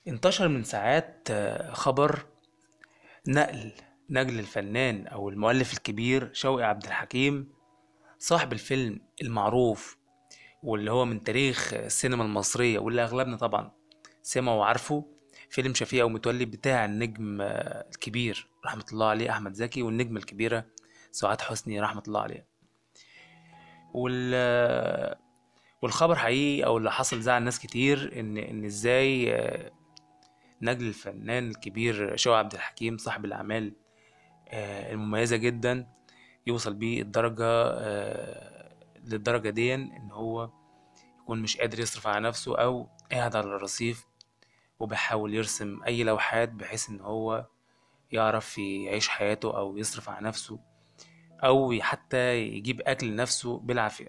انتشر من ساعات آه، خبر نقل نقل الفنان أو المؤلف الكبير شوقي عبد الحكيم صاحب الفيلم المعروف واللي هو من تاريخ السينما المصرية واللي أغلبنا طبعا سمع وعارفه فيلم شفيقة ومتولي بتاع النجم آه، الكبير رحمة الله عليه أحمد زكي والنجمة الكبيرة سعاد حسني رحمة الله عليها وال آه، والخبر حقيقي او اللي حصل زعل ناس كتير ان ان ازاي آه، نجل الفنان الكبير شوقي عبد الحكيم صاحب الاعمال آه، المميزه جدا يوصل بيه الدرجه آه، للدرجه دي ان هو يكون مش قادر يصرف على نفسه او قاعد على الرصيف وبيحاول يرسم اي لوحات بحيث ان هو يعرف يعيش حياته او يصرف على نفسه او حتى يجيب اكل لنفسه بالعافيه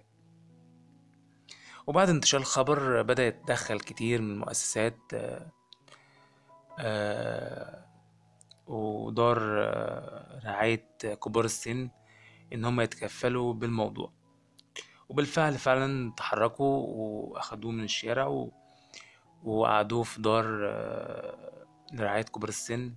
وبعد انتشار الخبر بدأ يتدخل كتير من المؤسسات آه، آه، ودار آه، رعاية كبار السن إن هم يتكفلوا بالموضوع وبالفعل فعلا تحركوا وأخدوه من الشارع و- وقعدوه في دار آه، لرعاية كبار السن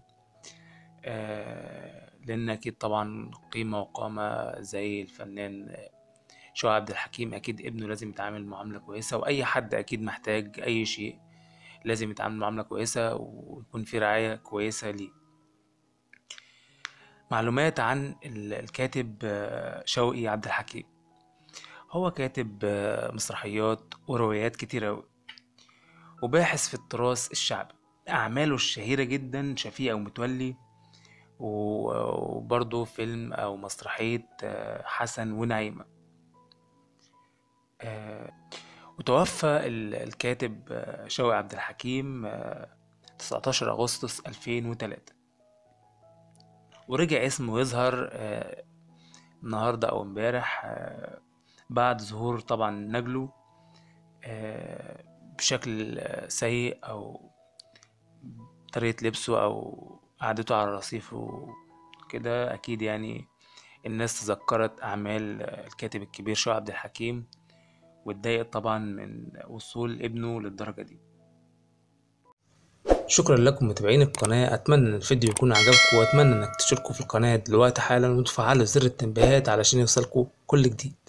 آه، لأن أكيد طبعا قيمة وقامة زي الفنان شو عبد الحكيم أكيد ابنه لازم يتعامل معاملة كويسة وأي حد أكيد محتاج أي شيء لازم يتعامل معاملة كويسة ويكون في رعاية كويسة ليه معلومات عن ال- الكاتب آه، شوقي عبد الحكيم هو كاتب آه، مسرحيات وروايات كتير أوي وباحث في التراث الشعبي أعماله الشهيرة جدا شفيقة ومتولي و- وبرضه فيلم أو مسرحية آه، حسن ونعيمة آه، وتوفى ال- الكاتب آه، شوقي عبد الحكيم آه، 19 أغسطس 2003 ورجع اسمه يظهر آه، النهاردة أو امبارح آه، بعد ظهور طبعا نجله آه، بشكل آه، سيء أو طريقة لبسه أو قعدته على الرصيف وكده أكيد يعني الناس تذكرت أعمال آه، الكاتب الكبير شوقي عبد الحكيم واتضايقت طبعا من وصول ابنه للدرجة دي شكرا لكم متابعين القناة أتمنى إن الفيديو يكون عجبكم وأتمنى إنك تشتركوا في القناة دلوقتي حالا وتفعلوا زر التنبيهات علشان يوصلكوا كل جديد